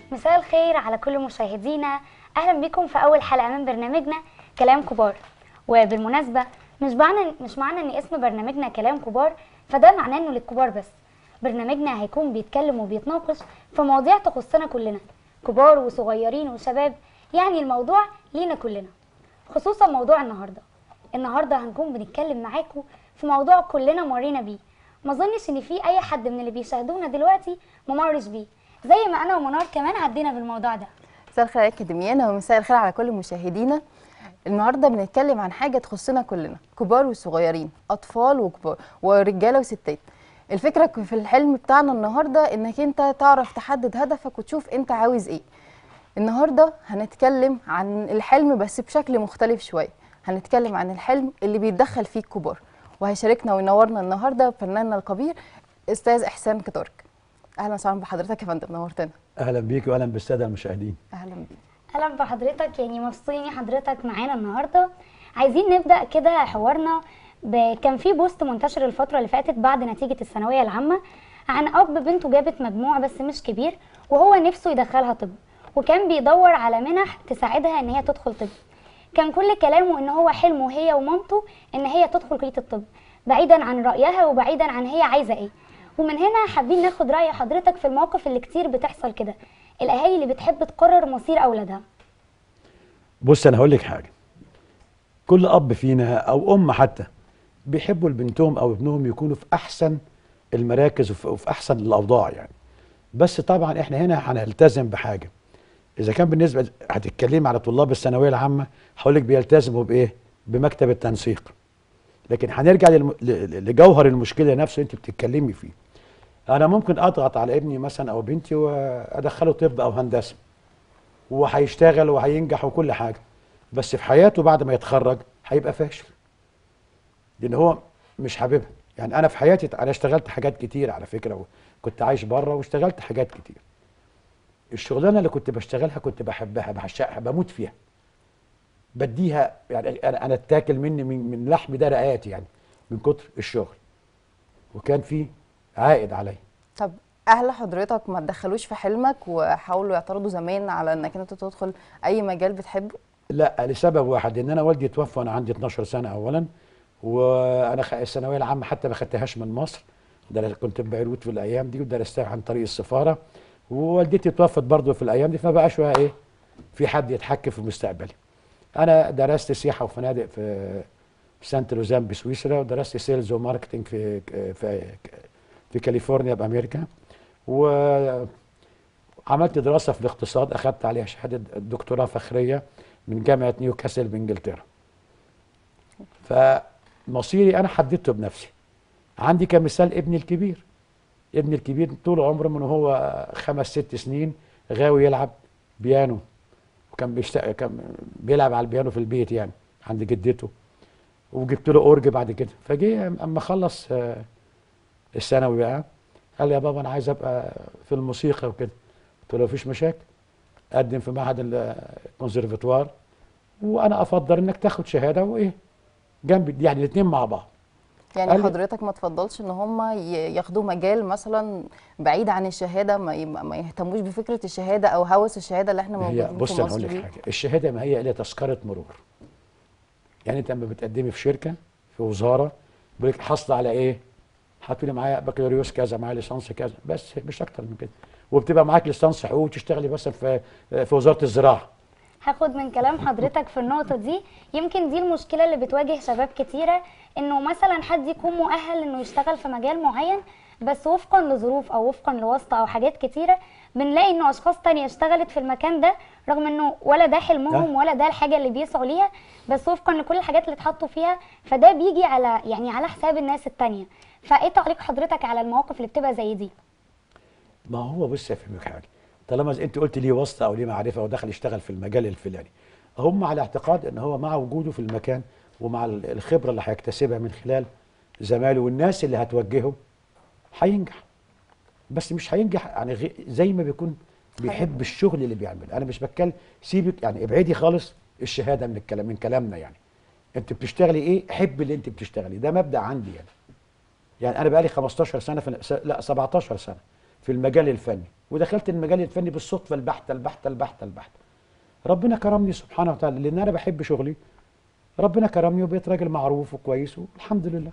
مساء الخير على كل مشاهدينا اهلا بكم في اول حلقه من برنامجنا كلام كبار وبالمناسبه مش معنى مش معنى ان اسم برنامجنا كلام كبار فده معناه انه للكبار بس برنامجنا هيكون بيتكلم وبيتناقش في مواضيع تخصنا كلنا كبار وصغيرين وشباب يعني الموضوع لينا كلنا خصوصا موضوع النهارده النهارده هنكون بنتكلم معاكم في موضوع كلنا مرينا بيه ما اظنش ان في اي حد من اللي بيشاهدونا دلوقتي ممرش بيه زي ما انا ومنار كمان عدينا بالموضوع ده مساء الخير يا اكاديميانا ومساء الخير على كل مشاهدينا النهارده بنتكلم عن حاجه تخصنا كلنا كبار وصغيرين اطفال وكبار ورجاله وستات الفكره في الحلم بتاعنا النهارده انك انت تعرف تحدد هدفك وتشوف انت عاوز ايه النهارده هنتكلم عن الحلم بس بشكل مختلف شويه هنتكلم عن الحلم اللي بيتدخل فيه الكبار وهيشاركنا وينورنا النهارده فناننا الكبير استاذ احسان كتارك اهلا وسهلا بحضرتك يا فندم نورتنا اهلا بيك واهلا بالساده المشاهدين اهلا بيك اهلا بحضرتك يعني مبسوطين حضرتك معانا النهارده عايزين نبدا كده حوارنا ب... كان في بوست منتشر الفتره اللي فاتت بعد نتيجه الثانويه العامه عن اب بنته جابت مجموع بس مش كبير وهو نفسه يدخلها طب وكان بيدور على منح تساعدها ان هي تدخل طب كان كل كلامه ان هو حلمه هي ومامته ان هي تدخل كليه الطب بعيدا عن رايها وبعيدا عن هي عايزه ايه ومن هنا حابين ناخد راي حضرتك في المواقف اللي كتير بتحصل كده الاهالي اللي بتحب تقرر مصير اولادها بص انا هقول لك حاجه كل اب فينا او ام حتى بيحبوا لبنتهم او ابنهم يكونوا في احسن المراكز وفي وفي احسن الاوضاع يعني بس طبعا احنا هنا هنلتزم بحاجه اذا كان بالنسبه هتتكلمي على طلاب الثانويه العامه هقول لك بيلتزموا بايه بمكتب التنسيق لكن هنرجع للم... ل- لجوهر المشكله نفسه انت بتتكلمي فيه انا ممكن اضغط على ابني مثلا او بنتي وادخله طب او هندسه وهيشتغل وهينجح وكل حاجه بس في حياته بعد ما يتخرج هيبقى فاشل لان هو مش حاببها يعني انا في حياتي انا اشتغلت حاجات كتير على فكره كنت عايش بره واشتغلت حاجات كتير الشغلانه اللي كنت بشتغلها كنت بحبها بعشقها بموت فيها بديها يعني انا انا اتاكل مني من من لحم ده رقات يعني من كتر الشغل وكان في عائد عليا طب اهل حضرتك ما تدخلوش في حلمك وحاولوا يعترضوا زمان على انك انت تدخل اي مجال بتحبه لا لسبب واحد ان انا والدي توفى وانا عندي 12 سنه اولا وانا خ- الثانويه العامه حتى ما خدتهاش من مصر ده كنت في بيروت في الايام دي ودرستها عن طريق السفاره ووالدتي توفت برضه في الايام دي فما بقاش بقى ايه في حد يتحكم في مستقبلي انا درست سياحه وفنادق في في سانت لوزان بسويسرا ودرست سيلز وماركتنج في في في كاليفورنيا بامريكا وعملت دراسه في الاقتصاد اخذت عليها شهاده دكتوراه فخريه من جامعه نيوكاسل بانجلترا فمصيري انا حددته بنفسي عندي كمثال ابني الكبير ابني الكبير طول عمره من هو خمس ست سنين غاوي يلعب بيانو وكان بيشتغل كان بيلعب على البيانو في البيت يعني عند جدته وجبت له اورج بعد كده فجه اما خلص آه، الثانوي بقى قال لي يا بابا انا عايز ابقى في الموسيقى وكده قلت له مفيش مشاكل قدم في معهد ال- الكونسرفتوار وانا افضل انك تاخد شهاده وايه جنب يعني الاثنين مع بعض يعني قال لي- حضرتك ما تفضلش ان هم ي- ياخدوا مجال مثلا بعيد عن الشهاده ما, ي- ما يهتموش بفكره الشهاده او هوس الشهاده اللي احنا ما هي موجودين بص في انا مصر هقول لك بيه حاجه الشهاده ما هي الا تذكره مرور يعني انت لما بتقدمي في شركه في وزاره بيقول لك حصل على ايه؟ هتقولي معايا بكالوريوس كذا معايا ليسانس كذا بس مش اكتر من كده وبتبقى معاك ليسانس حقوق وتشتغلي مثلا في في وزاره الزراعه هاخد من كلام حضرتك في النقطة دي يمكن دي المشكلة اللي بتواجه شباب كتيرة انه مثلا حد يكون مؤهل انه يشتغل في مجال معين بس وفقا لظروف او وفقا لواسطة او حاجات كتيرة بنلاقي انه اشخاص تانية اشتغلت في المكان ده رغم انه ولا ده حلمهم ده. ولا ده الحاجة اللي بيسعوا ليها بس وفقا لكل الحاجات اللي اتحطوا فيها فده بيجي على يعني على حساب الناس التانية فايه تعليق حضرتك على المواقف اللي بتبقى زي دي ما هو بص افهمك حاجه طالما زي- انت قلت ليه واسطه او ليه معرفه ودخل يشتغل في المجال الفلاني هم على اعتقاد ان هو مع وجوده في المكان ومع ال- الخبره اللي هيكتسبها من خلال زمايله والناس اللي هتوجهه هينجح بس مش هينجح يعني غي- زي ما بيكون بيحب الشغل اللي بيعمله انا مش بتكلم سيبك يعني ابعدي خالص الشهاده من الكلام من كلامنا يعني انت بتشتغلي ايه حب اللي انت بتشتغلي ده مبدا عندي يعني يعني انا بقالي 15 سنه في س- لا 17 سنه في المجال الفني ودخلت المجال الفني بالصدفه البحته البحته البحته البحته ربنا كرمني سبحانه وتعالى لان انا بحب شغلي ربنا كرمني وبقيت راجل معروف وكويس والحمد لله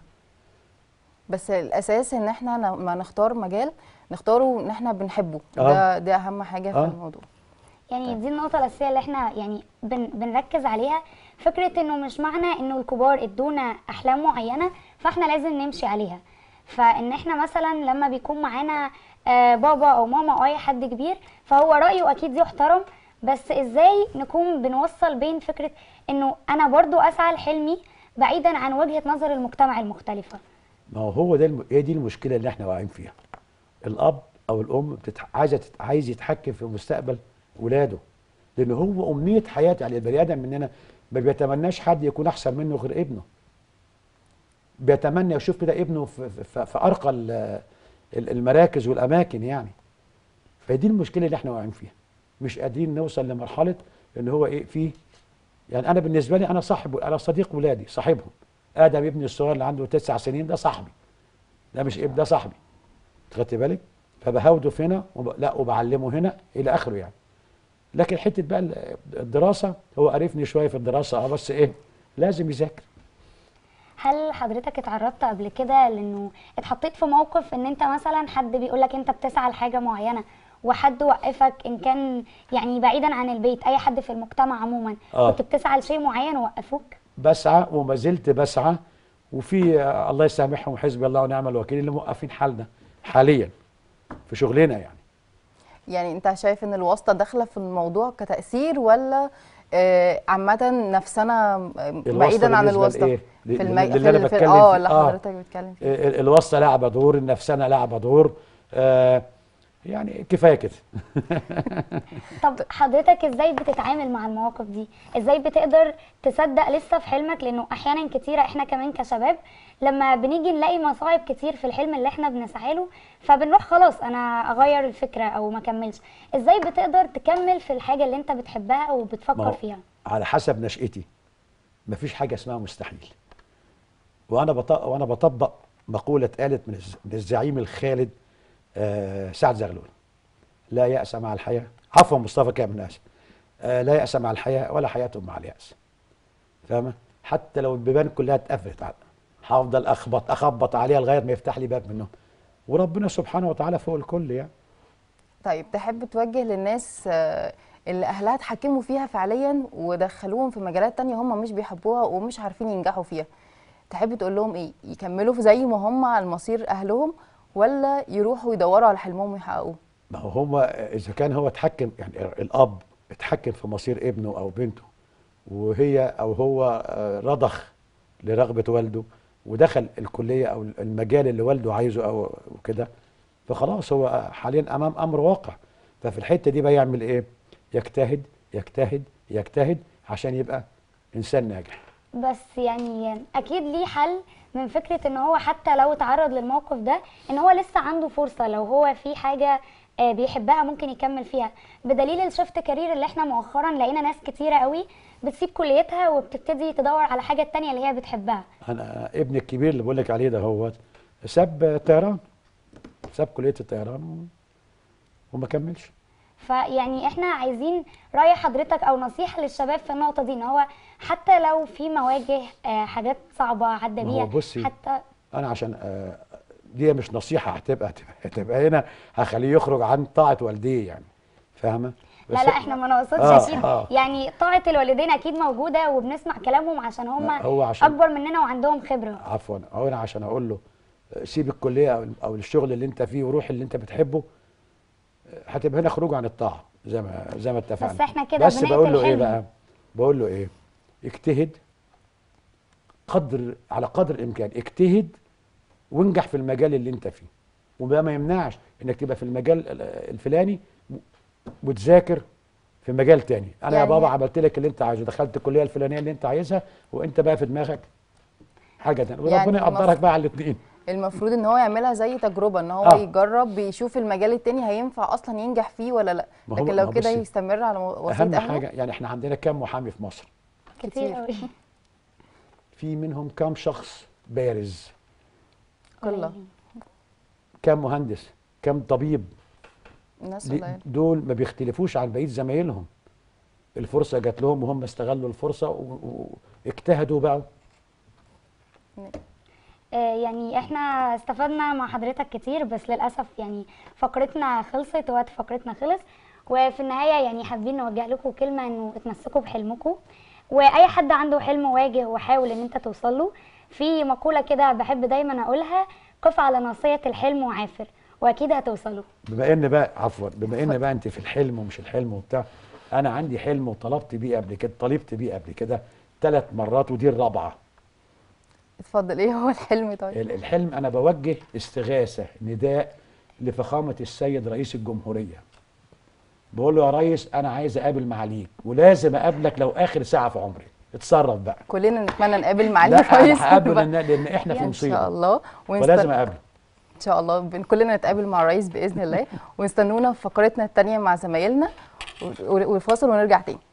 بس الاساس ان احنا لما نختار مجال نختاره ان احنا بنحبه آه. ده ده اهم حاجه في آه. الموضوع يعني دي النقطة الأساسية اللي احنا يعني بن بنركز عليها فكرة انه مش معنى انه الكبار ادونا أحلام معينة فاحنا لازم نمشي عليها فان احنا مثلا لما بيكون معانا آه، بابا او ماما او اي حد كبير فهو رأيه اكيد يحترم بس ازاي نكون بنوصل بين فكرة انه انا برضو اسعى لحلمي بعيدا عن وجهة نظر المجتمع المختلفة ما هو هو ده الم... هي دي المشكله اللي احنا واقعين فيها الاب او الام بتتح... عايزه تت... عايز يتحكم في مستقبل ولاده لان هو امنيه حياته يعني البني ادم مننا ما بيتمناش حد يكون احسن منه غير ابنه بيتمنى يشوف كده ابنه في, في, في ارقى ال- ال- المراكز والاماكن يعني فدي المشكله اللي احنا واقعين فيها مش قادرين نوصل لمرحله ان هو ايه فيه يعني انا بالنسبه لي انا صاحب انا صديق ولادي صاحبهم ادم ابني الصغير اللي عنده تسع سنين ده صاحبي ده مش ابن ده صاحبي خدت بالك فبهاوده في هنا وب... لا وبعلمه هنا الى اخره يعني لكن حته بقى ال- الدراسه هو عرفني شويه في الدراسه اه بس ايه لازم يذاكر هل حضرتك اتعرضت قبل كده لانه اتحطيت في موقف ان انت مثلا حد بيقول لك انت بتسعى لحاجه معينه وحد وقفك ان كان يعني بعيدا عن البيت اي حد في المجتمع عموما آه. كنت بتسعى لشيء معين ووقفوك بسعى وما زلت بسعى وفي آه، الله يسامحهم حزب الله ونعم الوكيل اللي موقفين حالنا حاليا في شغلنا يعني يعني انت شايف ان الواسطه داخله في الموضوع كتاثير ولا آه، عامه نفسنا آه، الواسطة بعيدا عن بالنسبة الواسطه لإيه؟ في ل- الم... اللي في أنا ال- في بتكلم اه فيه. اللي آه. حضرتك بتتكلم فيه ال- الواسطه لعبه دور النفسنه لعبه دور آه يعني كفايه كده طب حضرتك ازاي بتتعامل مع المواقف دي ازاي بتقدر تصدق لسه في حلمك لانه احيانا كتيره احنا كمان كشباب لما بنيجي نلاقي مصاعب كتير في الحلم اللي احنا بنسعى له فبنروح خلاص انا اغير الفكره او ما كملش ازاي بتقدر تكمل في الحاجه اللي انت بتحبها ما وبتفكر هو فيها على حسب نشأتي مفيش حاجة اسمها مستحيل وأنا بط... وأنا بطبق مقولة قالت من, الز... من الزعيم الخالد آه سعد زغلول لا يأس مع الحياة عفوا مصطفى كامل آسف آه لا يأس مع الحياة ولا حياة مع اليأس فاهمة حتى لو البيبان كلها اتقفلت على هفضل أخبط أخبط عليها لغاية ما يفتح لي باب منهم وربنا سبحانه وتعالى فوق الكل يعني طيب تحب توجه للناس آه، اللي اهلها اتحكموا فيها فعليا ودخلوهم في مجالات تانية هم مش بيحبوها ومش عارفين ينجحوا فيها تحب تقول لهم ايه يكملوا في زي ما هم على المصير اهلهم ولا يروحوا يدوروا على حلمهم ويحققوه ما هو هو اذا كان هو اتحكم يعني الاب اتحكم في مصير ابنه او بنته وهي او هو آه، رضخ لرغبه والده ودخل الكليه او المجال اللي والده عايزه او كده فخلاص هو حاليا امام امر واقع ففي الحته دي بقى يعمل ايه؟ يجتهد يجتهد يجتهد عشان يبقى انسان ناجح بس يعني اكيد ليه حل من فكره ان هو حتى لو اتعرض للموقف ده ان هو لسه عنده فرصه لو هو في حاجه آه، بيحبها ممكن يكمل فيها بدليل الشفت كارير اللي احنا مؤخرا لقينا ناس كتيره قوي بتسيب كليتها وبتبتدي تدور على حاجه تانية اللي هي بتحبها انا ابني الكبير اللي بقول لك عليه ده هو ساب طيران ساب كليه الطيران و- وما كملش فيعني احنا عايزين رأي حضرتك او نصيحة للشباب في النقطة دي ان هو حتى لو في مواجه آه، حاجات صعبة عدى ما هو بيها بصي، حتى انا عشان آه، دي مش نصيحه هتبقى هتبقى, هتبقى هنا هخليه يخرج عن طاعه والديه يعني فاهمه لا لا احنا ما نقصدش آه، اكيد آه. يعني طاعة الوالدين اكيد موجودة وبنسمع كلامهم عشان هم لا، هو عشان- اكبر مننا وعندهم خبرة عفوا هو انا عشان اقول له آه، سيب الكليه او او الشغل اللي انت فيه وروح اللي انت بتحبه آه، هتبقى هنا خروج عن الطاعه زي ما زي ما اتفقنا بس احنا كده بس بنقتل بقول له ايه حلم. بقى بقول له ايه اجتهد قدر على قدر الامكان اجتهد وانجح في المجال اللي انت فيه وده ما يمنعش انك تبقى في المجال ال- الفلاني و- وتذاكر في مجال تاني انا يا يعني- بابا عملت لك اللي انت عايزه دخلت الكليه الفلانيه اللي انت عايزها وانت بقى في دماغك حاجه تانية يعني وربنا يقدرك المف- بقى على الاثنين المفروض ان هو يعملها زي تجربه ان هو آه. يجرب بيشوف المجال التاني هينفع اصلا ينجح فيه ولا لا ما هو- لكن ما لو هو كده بصي، يستمر على وسيله اهم أهله. حاجه يعني احنا عندنا كام محامي في مصر كتير كتير. قوي في منهم كام شخص بارز كله كام مهندس كام طبيب الناس ليه- قليله دول ما بيختلفوش عن بقيه زمايلهم الفرصه جات لهم وهم استغلوا الفرصه و- و- واجتهدوا بقى آه، يعني احنا استفدنا مع حضرتك كتير بس للأسف يعني فقرتنا خلصت وقت فقرتنا خلص وفي النهاية يعني حابين نوجه لكم كلمة انه اتمسكوا بحلمكم واي حد عنده حلم واجه وحاول ان انت توصل له في مقولة كده بحب دايما اقولها قف على ناصية الحلم وعافر واكيد هتوصلوا بما ان بقى عفوا بما ان بقى انت في الحلم ومش الحلم وبتاع انا عندي حلم وطلبت بيه قبل كده طلبت بيه قبل كده ثلاث مرات ودي الرابعه اتفضل ايه هو الحلم طيب ال- الحلم انا بوجه استغاثه نداء لفخامه السيد رئيس الجمهوريه بقول له يا ريس انا عايز اقابل معاليك ولازم اقابلك لو اخر ساعه في عمري اتصرف بقى كلنا نتمنى نقابل معالي لا الرئيس انا هقابله بقى. لان لان احنا في ان مصيبه شاء الله ونست- ولازم اقابله ان شاء الله بن- كلنا نتقابل مع الرئيس باذن الله ونستنونا في فقرتنا التانية مع زمايلنا و- و- والفاصل ونرجع تاني